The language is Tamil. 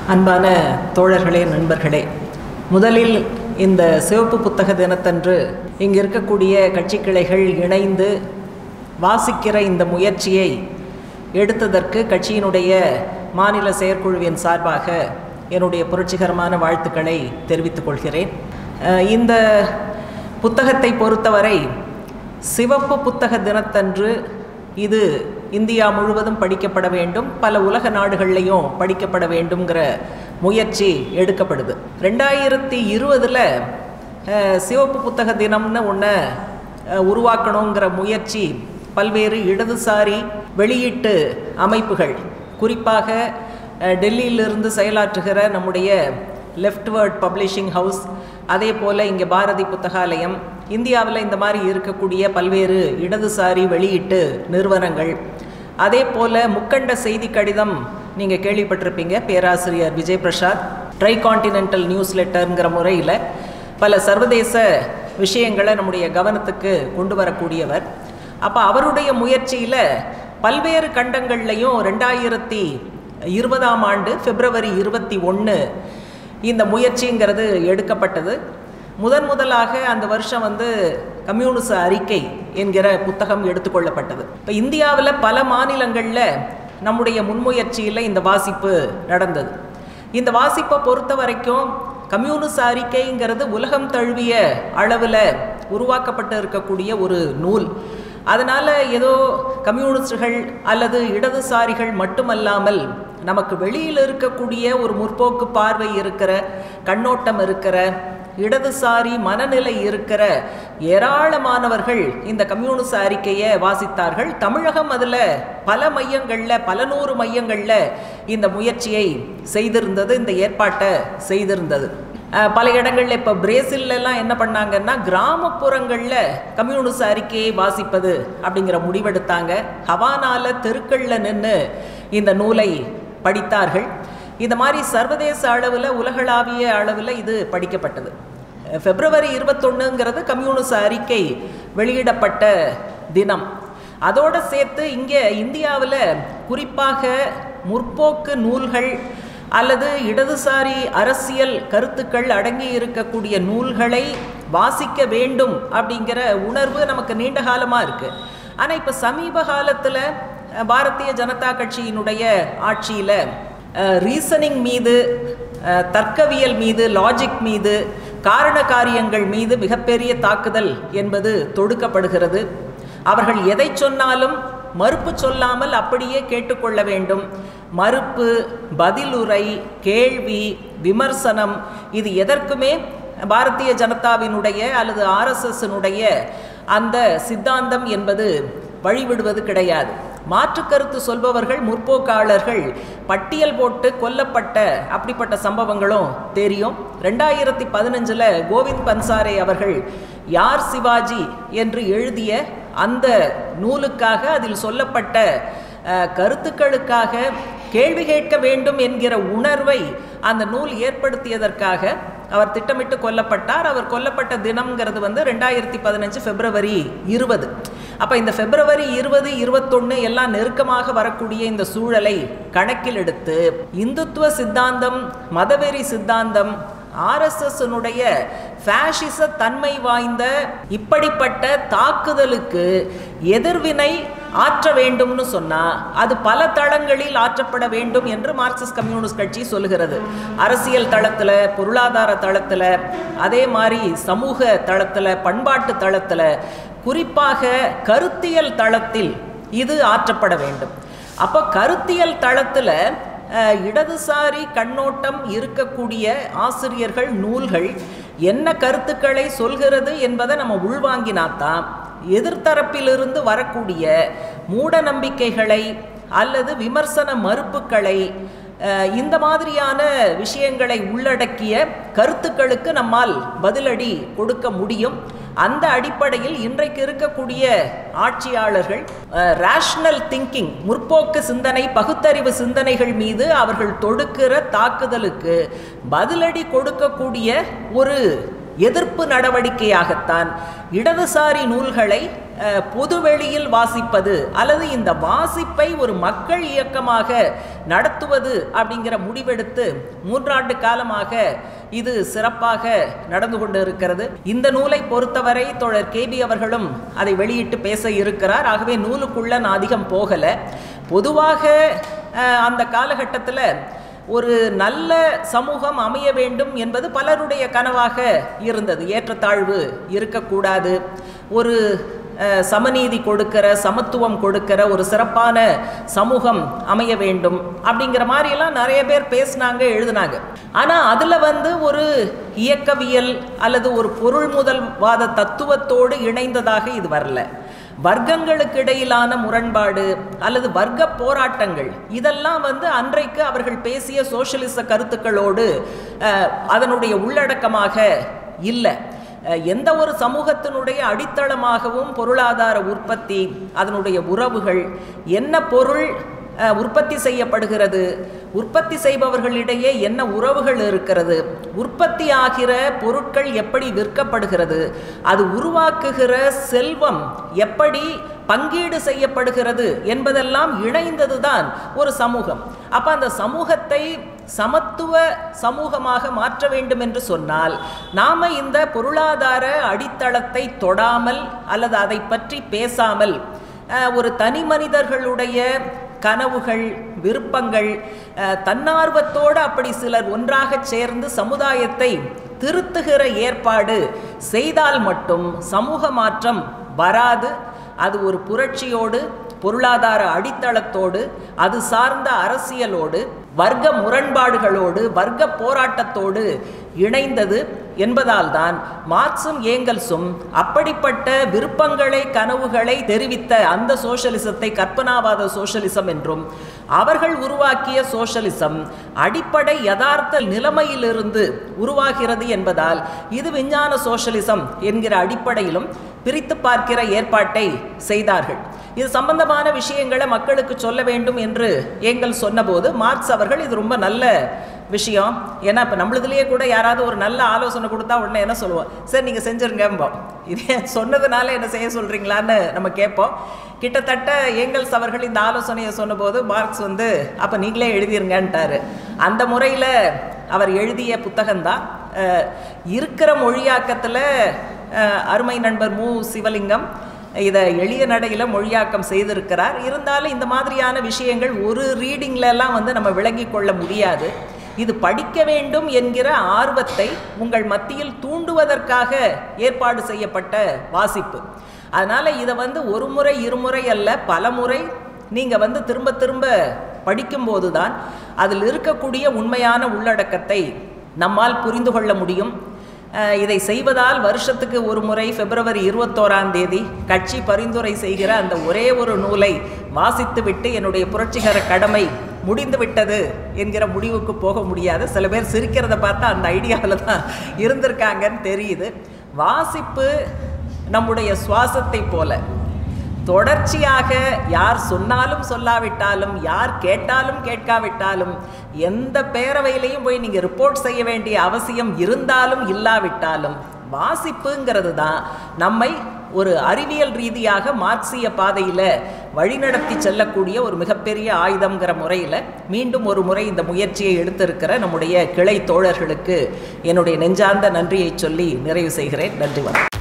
அன்பான தோழர்களே நண்பர்களே முதலில் இந்த சிவப்பு புத்தக தினத்தன்று இங்கு இருக்கக்கூடிய கட்சி கிளைகள் இணைந்து வாசிக்கிற இந்த முயற்சியை எடுத்ததற்கு கட்சியினுடைய மாநில செயற்குழுவின் சார்பாக என்னுடைய புரட்சிகரமான வாழ்த்துக்களை தெரிவித்துக் கொள்கிறேன் அஹ் இந்த புத்தகத்தை பொறுத்தவரை சிவப்பு புத்தக தினத்தன்று இது இந்தியா முழுவதும் படிக்கப்பட வேண்டும் பல உலக நாடுகள்லையும் படிக்கப்பட வேண்டுங்கிற முயற்சி எடுக்கப்படுது ரெண்டாயிரத்தி இருபதில் சிவப்பு புத்தக தினம்னு ஒன்று உருவாக்கணுங்கிற முயற்சி பல்வேறு இடதுசாரி வெளியீட்டு அமைப்புகள் குறிப்பாக அஹ், டெல்லியிலிருந்து செயலாற்றுகிற நம்முடைய லெஃப்ட்வேர்ட் பப்ளிஷிங் ஹவுஸ் அதே போல் இங்கே பாரதி புத்தகாலயம் இந்தியாவில் இந்த மாதிரி இருக்கக்கூடிய பல்வேறு இடதுசாரி வெளியீட்டு நிறுவனங்கள் அதே போல் முக்கண்ட செய்தி கடிதம் நீங்கள் கேள்விப்பட்டிருப்பீங்க பேராசிரியர் Vijay Prasad tri continental news லெட்டருங்கிற முறையில் பல சர்வதேச விஷயங்களை நம்முடைய கவனத்துக்கு கொண்டு வரக்கூடியவர் அப்போ அவருடைய முயற்சியில் பல்வேறு கண்டங்கள்லையும் ரெண்டாயிரத்தி இருபதாம் ஆண்டு பிப்ரவரி இருபத்தி ஒன்று இந்த முயற்சிங்கிறது எடுக்கப்பட்டது முதன் முதலாக அந்த வருஷம் வந்து கம்யூனிச அறிக்கை என்கிற புத்தகம் எடுத்துக்கொள்ளப்பட்டது இப்போ இந்தியாவில் பல மாநிலங்களில் நம்முடைய முன்முயற்சியில் இந்த வாசிப்பு நடந்தது இந்த வாசிப்பை பொறுத்த வரைக்கும் கம்யூனிச அறிக்கைங்கிறது உலகம் தழுவிய அளவில் உருவாக்கப்பட்டு இருக்கக்கூடிய ஒரு நூல் அதனால் ஏதோ கம்யூனிஸ்டுகள் அல்லது இடதுசாரிகள் மட்டுமல்லாமல் நமக்கு வெளியில் இருக்கக்கூடிய ஒரு முற்போக்கு பார்வை இருக்கிற கண்ணோட்டம் இருக்கிற இடதுசாரி மனநிலை இருக்கிற ஏராளமானவர்கள் இந்த கம்யூனிச அறிக்கையை வாசித்தார்கள் தமிழகம் அதில் பல மையங்களில் பல நூறு மையங்களில் இந்த முயற்சியை செய்திருந்தது இந்த ஏற்பாட்டை செய்திருந்தது அஹ், பல இடங்களில் இப்போ பிரேசில்லாம் என்ன பண்ணாங்கன்னா கிராமப்புறங்களில் கம்யூனிச அறிக்கையை வாசிப்பது அப்படிங்கிற முடிவெடுத்தாங்க ஹவானால தெருக்களில் நின்று இந்த நூலை படித்தார்கள் இந்த மாதிரி சர்வதேச அளவில் உலகளாவிய அளவில் இது படிக்கப்பட்டது பிப்ரவரி இருபத்தொன்னுங்கிறது கம்யூனிச அறிக்கை வெளியிடப்பட்ட தினம் அதோடு சேர்த்து இங்கே இந்தியாவில் குறிப்பாக முற்போக்கு நூல்கள் அல்லது இடதுசாரி அரசியல் கருத்துக்கள் அடங்கி இருக்கக்கூடிய நூல்களை வாசிக்க வேண்டும் அப்படிங்கிற உணர்வு நமக்கு நீண்ட காலமாக இருக்குது ஆனால் இப்போ சமீப காலத்தில் பாரதிய ஜனதா கட்சியினுடைய ஆட்சியில் ரீசனிங் மீது அஹ், தர்க்கவியல் மீது லாஜிக் மீது காரண காரியங்கள் மீது மிகப்பெரிய தாக்குதல் என்பது தொடுக்கப்படுகிறது அவர்கள் எதை சொன்னாலும் மறுப்பு சொல்லாமல் அப்படியே கேட்டுக்கொள்ள வேண்டும் மறுப்பு பதிலுரை கேள்வி விமர்சனம் இது எதற்குமே பாரதிய ஜனதாவினுடைய அல்லது ஆர்எஸ்எஸ்னுடைய அந்த சித்தாந்தம் என்பது வழிவிடுவது கிடையாது மாற்று கருத்து சொல்பவர்கள் முற்போக்காளர்கள் பட்டியல் போட்டு கொல்லப்பட்ட அப்படிப்பட்ட சம்பவங்களும் தெரியும் ரெண்டாயிரத்தி பதினஞ்சில் கோவிந்த் பன்சாரே அவர்கள் யார் சிவாஜி என்று எழுதிய அந்த நூலுக்காக அதில் சொல்லப்பட்ட அஹ், கருத்துக்களுக்காக கேள்வி கேட்க வேண்டும் என்கிற உணர்வை அந்த நூல் ஏற்படுத்தியதற்காக அவர் திட்டமிட்டு கொல்லப்பட்டார் அவர் கொல்லப்பட்ட தினம்ங்கிறது வந்து ரெண்டாயிரத்தி பதினஞ்சு பிப்ரவரி இருபது அப்போ இந்த பிப்ரவரி இருபது இருபத்தொன்று எல்லாம் நெருக்கமாக வரக்கூடிய இந்த சூழலை கணக்கில் எடுத்து இந்துத்துவ சித்தாந்தம் மதவெறி சித்தாந்தம் ஆர்எஸ்எஸ்னுடைய ஃபேஷிச தன்மை வாய்ந்த இப்படிப்பட்ட தாக்குதலுக்கு எதிர்வினை ஆற்ற வேண்டும்னு சொன்னா அது பல தளங்களில் ஆற்றப்பட வேண்டும் என்று மார்க்சிஸ்ட் கம்யூனிஸ்ட் கட்சி சொல்லுகிறது அரசியல் தளத்தில் பொருளாதார தளத்தில் அதே மாதிரி சமூக தளத்தில் பண்பாட்டு தளத்தில் குறிப்பாக கருத்தியல் தளத்தில் இது ஆற்றப்பட வேண்டும் அப்போ கருத்தியல் தளத்தில் அஹ், இடதுசாரி கண்ணோட்டம் இருக்கக்கூடிய ஆசிரியர்கள் நூல்கள் என்ன கருத்துக்களை சொல்கிறது என்பதை நம்ம உள்வாங்கினாத்தான் எதிர்த்தரப்பிலிருந்து வரக்கூடிய மூட நம்பிக்கைகளை அல்லது விமர்சன மறுப்புகளை அஹ், இந்த மாதிரியான விஷயங்களை உள்ளடக்கிய கருத்துக்களுக்கு நம்மால் பதிலடி கொடுக்க முடியும் அந்த அடிப்படையில் இன்றைக்கு இருக்கக்கூடிய ஆட்சியாளர்கள் ரேஷனல் திங்கிங் முற்போக்கு சிந்தனை பகுத்தறிவு சிந்தனைகள் மீது அவர்கள் தொடுக்கிற தாக்குதலுக்கு பதிலடி கொடுக்கக்கூடிய ஒரு எதிர்ப்பு நடவடிக்கையாகத்தான் இடதுசாரி நூல்களை அஹ், பொதுவெளியில் வாசிப்பது அல்லது இந்த வாசிப்பை ஒரு மக்கள் இயக்கமாக நடத்துவது அப்படிங்கிற முடிவெடுத்து மூன்றாண்டு காலமாக இது சிறப்பாக நடந்து கொண்டு இருக்கிறது இந்த நூலை பொறுத்தவரை தோழர் கேபி அவர்களும் அதை வெளியிட்டு பேச இருக்கிறார் ஆகவே நூலுக்குள்ள நான் அதிகம் போகலை பொதுவாக அஹ், அந்த காலகட்டத்தில் ஒரு நல்ல சமூகம் அமைய வேண்டும் என்பது பலருடைய கனவாக இருந்தது ஏற்றத்தாழ்வு இருக்கக்கூடாது ஒரு அஹ், சமநீதி கொடுக்கிற சமத்துவம் கொடுக்கிற ஒரு சிறப்பான சமூகம் அமைய வேண்டும் அப்படிங்கிற மாதிரியெல்லாம் நிறைய பேர் பேசினாங்க எழுதினாங்க ஆனால் அதில் வந்து ஒரு இயக்கவியல் அல்லது ஒரு பொருள் முதல்வாத தத்துவத்தோடு இணைந்ததாக இது வரல வர்க்கங்களுக்கு இடையிலான முரண்பாடு அல்லது வர்க்க போராட்டங்கள் இதெல்லாம் வந்து அன்றைக்கு அவர்கள் பேசிய சோஷலிச கருத்துக்களோடு அஹ், அதனுடைய உள்ளடக்கமாக இல்லை அஹ், எந்த ஒரு சமூகத்தினுடைய அடித்தளமாகவும் பொருளாதார உற்பத்தி அதனுடைய உறவுகள் என்ன பொருள் அஹ், உற்பத்தி செய்யப்படுகிறது உற்பத்தி செய்பவர்களிடையே என்ன உறவுகள் இருக்கிறது உற்பத்தி ஆகிற பொருட்கள் எப்படி விற்கப்படுகிறது அது உருவாக்குகிற செல்வம் எப்படி பங்கீடு செய்யப்படுகிறது என்பதெல்லாம் இணைந்ததுதான் ஒரு சமூகம் அப்ப அந்த சமூகத்தை சமத்துவ சமூகமாக மாற்ற வேண்டும் என்று சொன்னால் நாம இந்த பொருளாதார அடித்தளத்தை தொடாமல் அல்லது அதை பற்றி பேசாமல் அஹ், ஒரு தனி மனிதர்களுடைய கனவுகள் விருப்பங்கள் அஹ், தன்னார்வத்தோடு அப்படி சிலர் ஒன்றாக சேர்ந்து சமுதாயத்தை திருத்துகிற ஏற்பாடு செய்தால் மட்டும் சமூக மாற்றம் வராது அது ஒரு புரட்சியோடு பொருளாதார அடித்தளத்தோடு அது சார்ந்த அரசியலோடு வர்க்க முரண்பாடுகளோடு வர்க்க போராட்டத்தோடு இணைந்தது என்பதால் தான் மார்க்சும் ஏங்கல்ஸும் அப்படிப்பட்ட விருப்பங்களை கனவுகளை தெரிவித்த அந்த சோஷலிசத்தை கற்பனாவாத சோஷலிசம் என்றும் அவர்கள் உருவாக்கிய சோஷலிசம் அடிப்படை யதார்த்த நிலைமையிலிருந்து உருவாகிறது என்பதால் இது விஞ்ஞான சோஷலிசம் என்கிற அடிப்படையிலும் பிரித்து பார்க்கிற ஏற்பாட்டை செய்தார்கள் இது சம்பந்தமான விஷயங்களை மக்களுக்கு சொல்ல வேண்டும் என்று ஏங்கல் சொன்னபோது மார்க்ஸ் அவர்கள் இது ரொம்ப நல்ல விஷயம் ஏன்னா இப்போ நம்மளுதுலேயே கூட யாராவது ஒரு நல்ல ஆலோசனை கொடுத்தா உடனே என்ன சொல்லுவோம் சரி நீங்கள் செஞ்சுருங்கம்போம் இதே சொன்னதுனால என்ன செய்ய சொல்கிறீங்களான்னு நம்ம கேட்போம் கிட்டத்தட்ட ஏங்கல்ஸ் அவர்கள் இந்த ஆலோசனையை சொன்னபோது மார்க்ஸ் வந்து அப்போ நீங்களே எழுதிருங்கன்ட்டாரு அந்த முறையில் அவர் எழுதிய புத்தகம்தான் அஹ், இருக்கிற மொழியாக்கத்தில் அருமை நண்பர் மு சிவலிங்கம் இதை எளிய நடையில் மொழியாக்கம் செய்திருக்கிறார் இருந்தாலும் இந்த மாதிரியான விஷயங்கள் ஒரு ரீடிங்லலாம் வந்து நம்ம விளங்கி கொள்ள முடியாது இது படிக்க வேண்டும் என்கிற ஆர்வத்தை உங்கள் மத்தியில் தூண்டுவதற்காக ஏற்பாடு செய்யப்பட்ட வாசிப்பு அதனால் இதை வந்து ஒரு முறை இருமுறை அல்ல பல முறை நீங்கள் வந்து திரும்ப திரும்ப படிக்கும்போது தான் அதில் இருக்கக்கூடிய உண்மையான உள்ளடக்கத்தை நம்மால் புரிந்து கொள்ள முடியும் அஹ், இதை செய்வதால் வருஷத்துக்கு ஒரு முறை பிப்ரவரி இருபத்தோராம் தேதி கட்சி பரிந்துரை செய்கிற அந்த ஒரே ஒரு நூலை வாசித்துவிட்டு என்னுடைய புரட்சிகர கடமை முடிந்து விட்டது என்கிற முடிவுக்கு போக முடியாது சில பேர் சிரிக்கிறத பார்த்தா அந்த ஐடியாவில் தான் இருந்திருக்காங்கன்னு தெரியுது வாசிப்பு நம்முடைய சுவாசத்தை போல தொடர்ச்சியாக யார் சொன்னாலும் சொல்லாவிட்டாலும் யார் கேட்டாலும் கேட்காவிட்டாலும் எந்த பேரவையிலையும் போய் நீங்கள் ரிப்போர்ட் செய்ய வேண்டிய அவசியம் இருந்தாலும் இல்லாவிட்டாலும் வாசிப்புங்கிறது தான் நம்மை ஒரு அறிவியல் ரீதியாக மார்க்சிய பாதையில் வழிநடத்தி செல்லக்கூடிய ஒரு மிகப்பெரிய ஆயுதம்ங்கிற முறையில் மீண்டும் ஒரு முறை இந்த முயற்சியை எடுத்திருக்கிற நம்முடைய கிளை தோழர்களுக்கு என்னுடைய நெஞ்சார்ந்த நன்றியை சொல்லி நிறைவு செய்கிறேன் நன்றி வணக்கம்